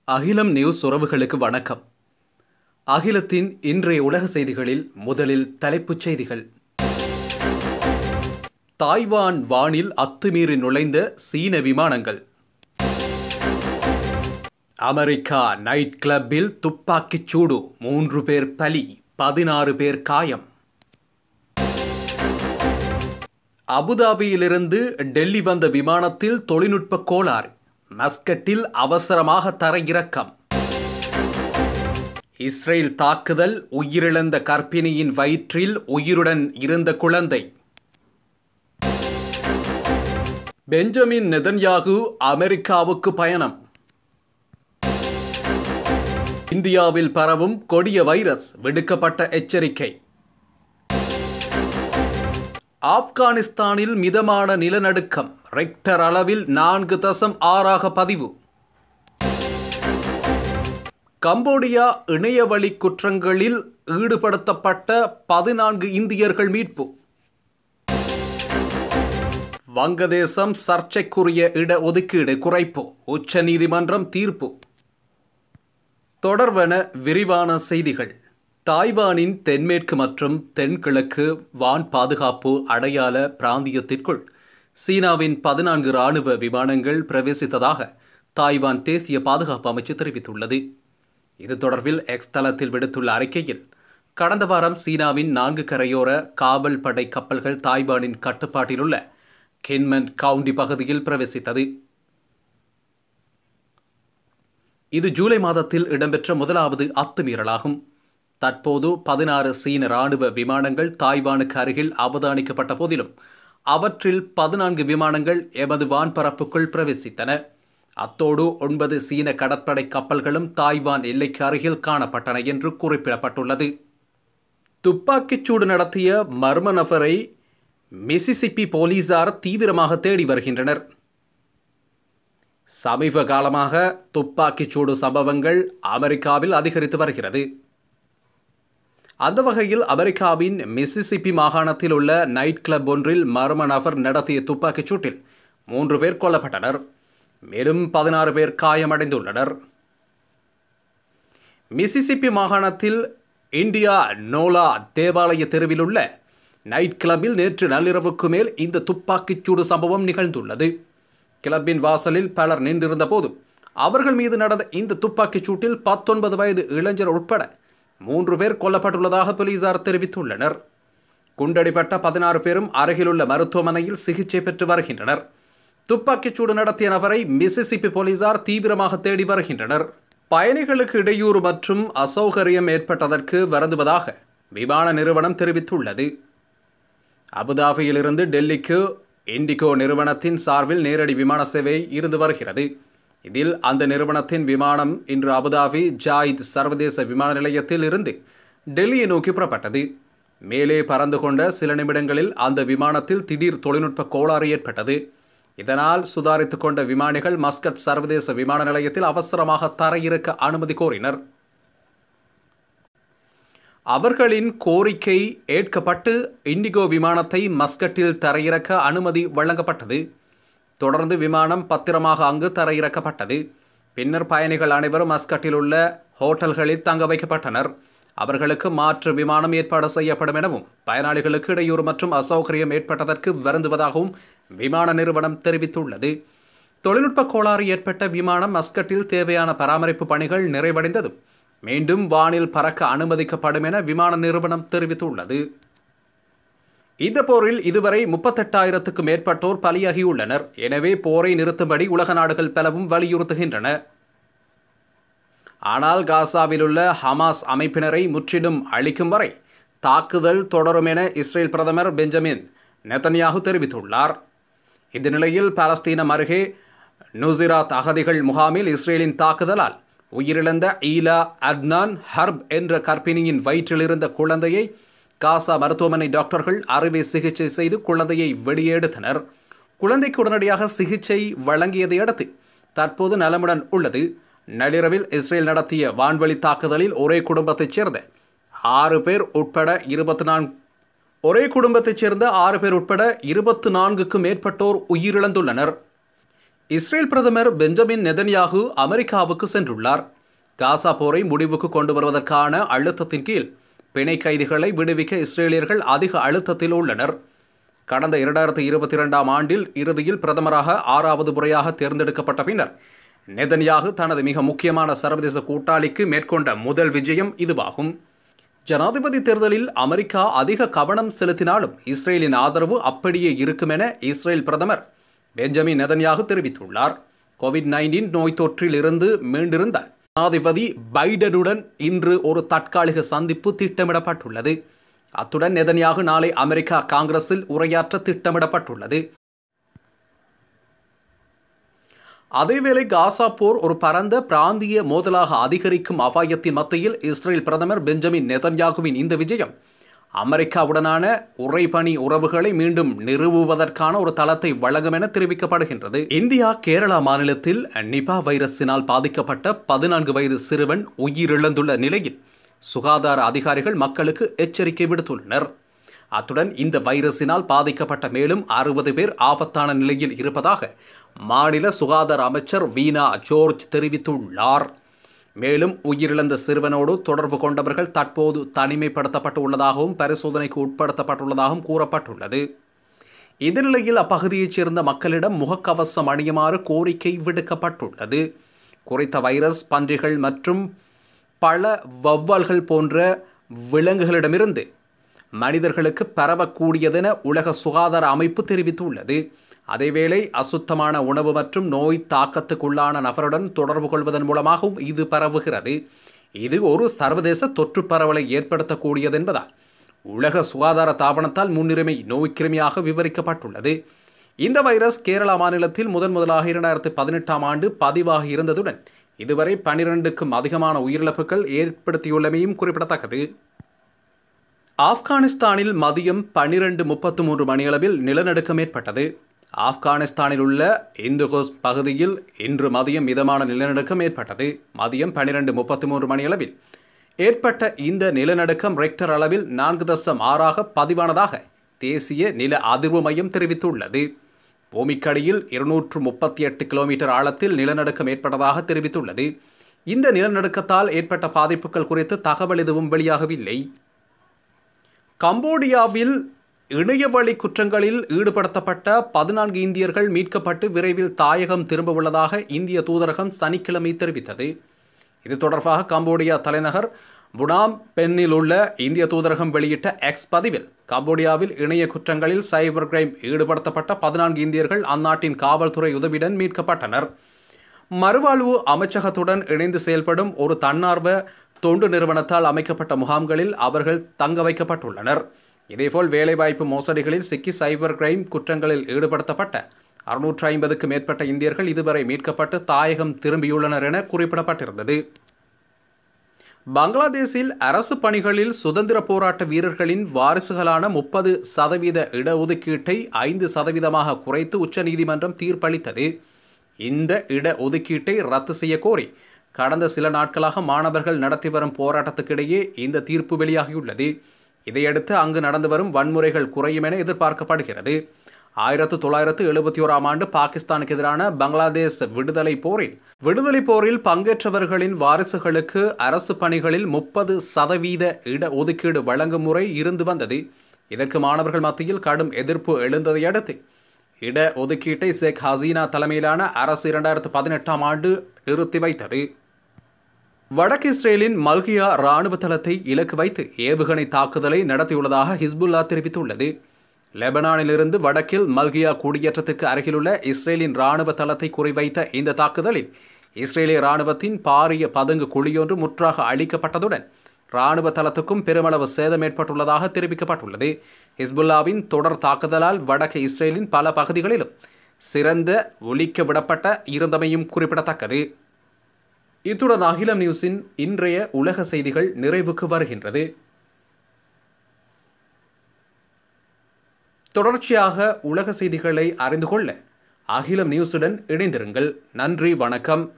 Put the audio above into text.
அகிலம் நியூஸ் உறவுகளுக்கு வணக்கம் அகிலத்தின் இன்றைய உலக செய்திகளில் முதலில் தலைப்புச் செய்திகள் தாய்வான் வானில் அத்துமீறி நுழைந்த சீன விமானங்கள் அமெரிக்கா நைட் கிளப்பில் துப்பாக்கிச் சூடு மூன்று பேர் பலி பதினாறு பேர் காயம் அபுதாபியிலிருந்து டெல்லி வந்த விமானத்தில் தொழில்நுட்ப கோளாறு மஸ்கட்டில் அவசரமாக தரையிறக்கம் இஸ்ரேல் தாக்குதல் உயிரிழந்த கர்ப்பிணியின் வயிற்றில் உயிருடன் இருந்த குழந்தை பெஞ்சமின் நெதன்யாகு அமெரிக்காவுக்கு பயணம் இந்தியாவில் பரவும் கொடிய வைரஸ் விடுக்கப்பட்ட எச்சரிக்கை ஆப்கானிஸ்தானில் மிதமான நிலநடுக்கம் ரெக்டர் அளவில் நான்கு தசம் ஆறாக பதிவு கம்போடியா இணையவழி குற்றங்களில் ஈடுபடுத்தப்பட்ட பதினான்கு இந்தியர்கள் மீட்பு வங்கதேசம் சர்ச்சைக்குரிய இட ஒதுக்கீடு குறைப்பு உச்சநீதிமன்றம் தீர்ப்பு தொடர்வன விரிவான செய்திகள் தாய்வானின் தென்மேற்கு மற்றும் தென்கிழக்கு வான் பாதுகாப்பு அடையாள பிராந்தியத்திற்குள் சீனாவின் பதினான்கு ராணுவ விமானங்கள் பிரவேசித்ததாக தாய்வான் தேசிய பாதுகாப்பு அமைச்சு தெரிவித்துள்ளது இது தொடர்பில் எக்ஸ் தளத்தில் விடுத்துள்ள அறிக்கையில் கடந்த வாரம் சீனாவின் நான்கு கரையோர காவல் படை கப்பல்கள் தாய்வானின் கட்டுப்பாட்டிலுள்ள கென்மன் கவுண்டி பகுதியில் பிரவேசித்தது இது ஜூலை மாதத்தில் இடம்பெற்ற முதலாவது அத்துமீறலாகும் தற்போது பதினாறு சீன ராணுவ விமானங்கள் தாய்வானுக்கு அருகில் அவதானிக்கப்பட்ட போதிலும் அவற்றில் பதினான்கு விமானங்கள் எமது வான்பரப்புக்குள் பிரவேசித்தன அத்தோடு ஒன்பது சீன கடற்படை கப்பல்களும் தாய்வான் எல்லைக்கு அருகில் காணப்பட்டன என்று குறிப்பிடப்பட்டுள்ளது துப்பாக்கிச்சூடு நடத்திய மர்ம நபரை மிசிசிப்பி போலீசார் தீவிரமாக தேடி வருகின்றனர் சமீப காலமாக துப்பாக்கிச்சூடு சம்பவங்கள் அமெரிக்காவில் அதிகரித்து வருகிறது அந்த வகையில் அமெரிக்காவின் மிசிசிப்பி மாகாணத்தில் உள்ள நைட் கிளப் ஒன்றில் மர்ம நபர் நடத்திய துப்பாக்கிச் சூட்டில் மூன்று பேர் கொல்லப்பட்டனர் மேலும் பதினாறு பேர் காயமடைந்துள்ளனர் மிசிசிப்பி மாகாணத்தில் இந்தியா நோலா தேவாலய தெருவில் உள்ள நைட் கிளப்பில் நேற்று நள்ளிரவுக்கு மேல் இந்த துப்பாக்கிச்சூடு சம்பவம் நிகழ்ந்துள்ளது கிளப்பின் வாசலில் பலர் நின்றிருந்த போதும் அவர்கள் மீது நடந்த இந்த துப்பாக்கிச் சூட்டில் பத்தொன்பது வயது இளைஞர் உட்பட மூன்று பேர் கொல்லப்பட்டுள்ளதாக போலீசார் தெரிவித்துள்ளனர் குண்டடிப்பட்ட பதினாறு பேரும் அருகிலுள்ள மருத்துவமனையில் சிகிச்சை பெற்று வருகின்றனர் துப்பாக்கிச்சூடு நடத்திய நபரை மிசிசிப்பி போலீசார் தீவிரமாக தேடி வருகின்றனர் பயணிகளுக்கு இடையூறு மற்றும் அசௌகரியம் ஏற்பட்டதற்கு வருந்துவதாக விமான நிறுவனம் தெரிவித்துள்ளது அபுதாபியிலிருந்து டெல்லிக்கு இண்டிகோ நிறுவனத்தின் சார்பில் நேரடி விமான சேவை இருந்து வருகிறது இதில் அந்த நிறுவனத்தின் விமானம் இன்று அபுதாபி ஜாயித் சர்வதேச விமான நிலையத்தில் இருந்து டெல்லியை நோக்கி புறப்பட்டது மேலே பறந்து கொண்ட சில நிமிடங்களில் அந்த விமானத்தில் திடீர் தொழில்நுட்ப கோளாறு ஏற்பட்டது இதனால் சுதாரித்துக் கொண்ட விமானிகள் மஸ்கட் சர்வதேச விமான நிலையத்தில் அவசரமாக தரையிறக்க அனுமதி கோரினர் அவர்களின் கோரிக்கை ஏற்கப்பட்டு இண்டிகோ விமானத்தை மஸ்கட்டில் தரையிறக்க அனுமதி வழங்கப்பட்டது தொடர்ந்து விமானம் பத்திரமாக அங்கு தரையிறக்கப்பட்டது பின்னர் பயணிகள் அனைவரும் மஸ்கட்டில் உள்ள ஹோட்டல்களில் தங்க வைக்கப்பட்டனர் அவர்களுக்கு மாற்று விமானம் ஏற்பாடு செய்யப்படும் எனவும் பயனாளிகளுக்கு இடையூறு மற்றும் அசௌகரியம் ஏற்பட்டதற்கு வருந்துவதாகவும் விமான நிறுவனம் தெரிவித்துள்ளது தொழில்நுட்ப கோளாறு ஏற்பட்ட விமானம் மஸ்கட்டில் தேவையான பராமரிப்பு பணிகள் நிறைவடைந்ததும் மீண்டும் வானில் பறக்க அனுமதிக்கப்படும் என விமான நிறுவனம் தெரிவித்துள்ளது இந்த போரில் இதுவரை முப்பத்தெட்டாயிரத்துக்கு மேற்பட்டோர் பலியாகியுள்ளனர் எனவே போரை நிறுத்தும்படி உலக நாடுகள் பலவும் வலியுறுத்துகின்றன ஆனால் காசாவில் உள்ள ஹமாஸ் அமைப்பினரை முற்றிலும் அழிக்கும் வரை தாக்குதல் தொடரும் என இஸ்ரேல் பிரதமர் பெஞ்சமின் நெத்தன்யாகு தெரிவித்துள்ளார் இந்த நிலையில் பாலஸ்தீனம் அருகே நுசிராத் அகதிகள் முகாமில் இஸ்ரேலின் தாக்குதலால் உயிரிழந்த ஈலா அட்னான் ஹர்ப் என்ற கர்ப்பிணியின் வயிற்றில் இருந்த குழந்தையை காசா மருத்துவமனை டாக்டர்கள் அறுவை சிகிச்சை செய்து குழந்தையை வெளியெடுத்தனர் குழந்தைக்கு உடனடியாக சிகிச்சை வழங்கியதை அடுத்து தற்போது நலமுடன் உள்ளது நள்ளிரவில் இஸ்ரேல் நடத்திய வான்வழி தாக்குதலில் ஒரே குடும்பத்தைச் சேர்ந்த ஆறு பேர் உட்பட இருபத்தி நான்கு ஒரே குடும்பத்தைச் சேர்ந்த ஆறு பேர் உட்பட இருபத்து நான்குக்கும் மேற்பட்டோர் உயிரிழந்துள்ளனர் இஸ்ரேல் பிரதமர் பெஞ்சமின் நெதன்யாகு அமெரிக்காவுக்கு சென்றுள்ளார் காசா போரை முடிவுக்கு கொண்டு வருவதற்கான அழுத்தத்தின் கீழ் பிணை கைதிகளை விடுவிக்க இஸ்ரேலியர்கள் அதிக அழுத்தத்தில் உள்ளனர் கடந்த இரண்டாயிரத்தி இருபத்தி இரண்டாம் ஆண்டில் இறுதியில் பிரதமராக ஆறாவது முறையாக தேர்ந்தெடுக்கப்பட்ட பின்னர் நெதன்யாகு தனது மிக முக்கியமான சர்வதேச கூட்டாளிக்கு மேற்கொண்ட முதல் விஜயம் இதுவாகும் ஜனாதிபதி தேர்தலில் அமெரிக்கா அதிக கவனம் செலுத்தினாலும் இஸ்ரேலின் ஆதரவு அப்படியே இருக்கும் என இஸ்ரேல் பிரதமர் பெஞ்சமின் நெதன்யாகு தெரிவித்துள்ளார் கோவிட் நைன்டீன் நோய் தொற்றில் இருந்து மீண்டிருந்தால் ஜனாதிபதி பைடனுடன் இன்று ஒரு தற்காலிக சந்திப்பு திட்டமிடப்பட்டுள்ளது அத்துடன் நெதன்யாகு நாளை அமெரிக்கா காங்கிரஸில் உரையாற்ற திட்டமிடப்பட்டுள்ளது அதேவேளை காசா போர் ஒரு பரந்த பிராந்திய மோதலாக அதிகரிக்கும் அபாயத்தின் மத்தியில் இஸ்ரேல் பிரதமர் பெஞ்சமின் நெதன்யாகுவின் இந்த விஜயம் அமெரிக்காவுடனான உறைபனி உறவுகளை மீண்டும் நிறுவுவதற்கான ஒரு தளத்தை வழங்கும் என தெரிவிக்கப்படுகின்றது இந்தியா கேரளா மாநிலத்தில் நிபா வைரஸினால் பாதிக்கப்பட்ட பதினான்கு வயது சிறுவன் உயிரிழந்துள்ள நிலையில் சுகாதார அதிகாரிகள் மக்களுக்கு எச்சரிக்கை விடுத்துள்ளனர் அத்துடன் இந்த வைரஸினால் பாதிக்கப்பட்ட மேலும் அறுபது பேர் ஆபத்தான நிலையில் இருப்பதாக மாநில சுகாதார அமைச்சர் வீனா ஜோர்ஜ் தெரிவித்துள்ளார் மேலும் உயிரிழந்த சிறுவனோடு தொடர்பு கொண்டவர்கள் தற்போது தனிமைப்படுத்தப்பட்டு உள்ளதாகவும் பரிசோதனைக்கு உட்படுத்தப்பட்டுள்ளதாகவும் கூறப்பட்டுள்ளது இந்த நிலையில் அப்பகுதியைச் சேர்ந்த மக்களிடம் முகக்கவசம் அணியுமாறு கோரிக்கை விடுக்கப்பட்டுள்ளது குறித்த வைரஸ் பன்றிகள் மற்றும் பல வௌவால்கள் போன்ற விலங்குகளிடமிருந்து மனிதர்களுக்கு பரவக்கூடியதென உலக சுகாதார அமைப்பு தெரிவித்துள்ளது அதேவேளை அசுத்தமான உணவு மற்றும் நோய் தாக்கத்துக்குள்ளான நபருடன் தொடர்பு கொள்வதன் மூலமாகவும் இது பரவுகிறது இது ஒரு சர்வதேச தொற்று பரவலை ஏற்படுத்தக்கூடியது என்பதால் உலக சுகாதார தாபனத்தால் முன்னுரிமை நோய்க்கிருமியாக விவரிக்கப்பட்டுள்ளது இந்த வைரஸ் கேரளா மாநிலத்தில் முதன் முதலாக இரண்டாயிரத்தி பதினெட்டாம் ஆண்டு பதிவாகி இருந்ததுடன் இதுவரை பனிரெண்டுக்கும் அதிகமான உயிரிழப்புகள் ஏற்படுத்தியுள்ளமையும் குறிப்பிடத்தக்கது ஆப்கானிஸ்தானில் மதியம் பனிரெண்டு முப்பத்து மூன்று மணியளவில் நிலநடுக்கம் ஏற்பட்டது ஆப்கானிஸ்தானில் உள்ள இந்துகோஸ் பகுதியில் இன்று மதியம் மிதமான நிலநடுக்கம் ஏற்பட்டது மதியம் பனிரெண்டு முப்பத்தி மூன்று மணியளவில் ஏற்பட்ட இந்த நிலநடுக்கம் ரெக்டர் அளவில் நான்கு தசம் ஆறாக பதிவானதாக தேசிய நில அதிர்வு மையம் தெரிவித்துள்ளது பூமிக்கடியில் இருநூற்று முப்பத்தி எட்டு கிலோமீட்டர் ஆழத்தில் நிலநடுக்கம் ஏற்பட்டதாக தெரிவித்துள்ளது இந்த நிலநடுக்கத்தால் ஏற்பட்ட பாதிப்புகள் குறித்து தகவல் எதுவும் வெளியாகவில்லை கம்போடியாவில் இணையவழி குற்றங்களில் ஈடுபடுத்தப்பட்ட பதினான்கு இந்தியர்கள் மீட்கப்பட்டு விரைவில் தாயகம் திரும்ப உள்ளதாக இந்திய தூதரகம் சனிக்கிழமை தெரிவித்தது இது தொடர்பாக கம்போடியா தலைநகர் புனாம் பென்னில் உள்ள இந்திய தூதரகம் வெளியிட்ட எக்ஸ் பதிவில் கம்போடியாவில் இணைய குற்றங்களில் சைபர் கிரைம் ஈடுபடுத்தப்பட்ட பதினான்கு இந்தியர்கள் அந்நாட்டின் காவல்துறை உதவியுடன் மீட்கப்பட்டனர் மறுவாழ்வு அமைச்சகத்துடன் இணைந்து செயல்படும் ஒரு தன்னார்வ தொண்டு நிறுவனத்தால் அமைக்கப்பட்ட முகாம்களில் அவர்கள் தங்க வைக்கப்பட்டுள்ளனர் இதேபோல் வேலைவாய்ப்பு மோசடிகளில் சிக்கி சைபர் கிரைம் குற்றங்களில் ஈடுபடுத்தப்பட்ட அறுநூற்று ஐம்பதுக்கு மேற்பட்ட இந்தியர்கள் இதுவரை மீட்கப்பட்டு தாயகம் திரும்பியுள்ளனர் என குறிப்பிடப்பட்டிருந்தது பங்களாதேஷில் அரசு பணிகளில் சுதந்திர போராட்ட வீரர்களின் வாரிசுகளான முப்பது சதவீத இடஒதுக்கீட்டை ஐந்து சதவீதமாக குறைத்து உச்சநீதிமன்றம் தீர்ப்பளித்தது இந்த இட ஒதுக்கீட்டை ரத்து செய்ய கோரி கடந்த சில நாட்களாக மாணவர்கள் நடத்தி வரும் போராட்டத்துக்கிடையே இந்த தீர்ப்பு வெளியாகியுள்ளது இதையடுத்து அங்கு நடந்து வரும் வன்முறைகள் குறையும் என எதிர்பார்க்கப்படுகிறது ஆயிரத்து தொள்ளாயிரத்து எழுபத்தி ஓராம் ஆண்டு பாகிஸ்தானுக்கு எதிரான பங்களாதேஷ் விடுதலை போரில் விடுதலை போரில் பங்கேற்றவர்களின் வாரிசுகளுக்கு அரசு பணிகளில் முப்பது சதவீத இட ஒதுக்கீடு வழங்கும் முறை இருந்து வந்தது இதற்கு மாணவர்கள் மத்தியில் கடும் எதிர்ப்பு எழுந்ததை அடுத்து இட ஒதுக்கீட்டை ஷேக் ஹசீனா தலைமையிலான அரசு இரண்டாயிரத்து பதினெட்டாம் ஆண்டு நிறுத்தி வைத்தது வடக்கு இஸ்ரேலின் மல்கியா இராணுவ தளத்தை இலக்கு வைத்து ஏவுகணை தாக்குதலை நடத்தியுள்ளதாக ஹிஸ்புல்லா தெரிவித்துள்ளது லெபனானிலிருந்து வடக்கில் மல்கியா குடியேற்றத்துக்கு அருகிலுள்ள இஸ்ரேலின் இராணுவ தளத்தை குறிவைத்த இந்த தாக்குதலில் இஸ்ரேலிய இராணுவத்தின் பாரிய பதுங்கு குழியொன்று முற்றாக அழிக்கப்பட்டதுடன் இராணுவ தளத்துக்கும் பெருமளவு சேதம் ஏற்பட்டுள்ளதாக தெரிவிக்கப்பட்டுள்ளது ஹிஸ்புல்லாவின் தொடர் தாக்குதலால் வடக்கு இஸ்ரேலின் பல பகுதிகளிலும் சிறந்த ஒழிக்க விடப்பட்ட இருந்தமையும் குறிப்பிடத்தக்கது இத்துடன் அகிலம் நியூஸின் இன்றைய உலக செய்திகள் நிறைவுக்கு வருகின்றது தொடர்ச்சியாக உலக செய்திகளை அறிந்து கொள்ள அகிலம் நியூஸுடன் இணைந்திருங்கள் நன்றி வணக்கம்